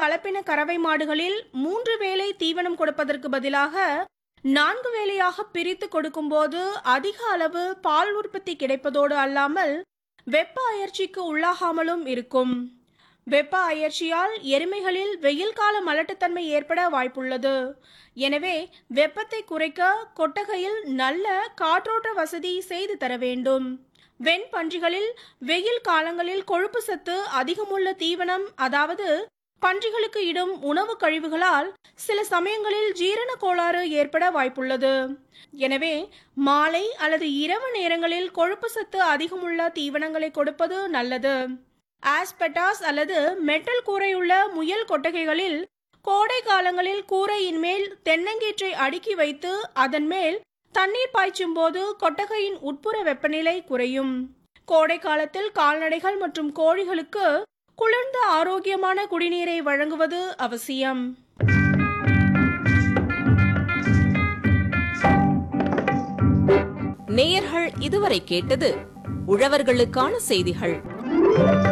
கலப்பின கறவை மாடுகளில் மூன்று வேளை தீவனம் கொடுப்பதற்கு பதிலாக நான்கு வேளையாக பிரித்து கொடுக்கும்போது அதிக அளவு பால் உற்பத்தி கிடைப்பதோடு அல்லாமல் வெப்ப அயற்சிக்கு உள்ளாகாமலும் இருக்கும் வெப்ப அயற்சியால் எருமைகளில் வெயில் கால மலட்டுத்தன்மை ஏற்பட வாய்ப்புள்ளது எனவே வெப்பத்தை குறைக்க கொட்டகையில் நல்ல காற்றோட்ட வசதி செய்து தர வேண்டும் வெண் பன்றிகளில் வெயில் காலங்களில் கொழுப்பு சத்து அதிகமுள்ள தீவனம் அதாவது பன்றிகளுக்கு இடும் உணவு கழிவுகளால் சில சமயங்களில் ஜீரண கோளாறு ஏற்பட வாய்ப்புள்ளது எனவே மாலை அல்லது இரவு நேரங்களில் கொழுப்பு சத்து அதிகமுள்ள தீவனங்களை கொடுப்பது நல்லது ஆஸ்பெட்டாஸ் அல்லது மெட்டல் கூரையுள்ள முயல் கொட்டகைகளில் கோடை காலங்களில் கூரையின் மேல் தென்னங்கீற்றை அடுக்கி வைத்து அதன் மேல் தண்ணீர் பாய்ச்சும் போது கொட்டகையின் உட்புற வெப்பநிலை குறையும் கோடை காலத்தில் கால்நடைகள் மற்றும் கோழிகளுக்கு குளிர்ந்த ஆரோக்கியமான குடிநீரை வழங்குவது அவசியம் நேயர்கள் இதுவரை கேட்டது உழவர்களுக்கான செய்திகள்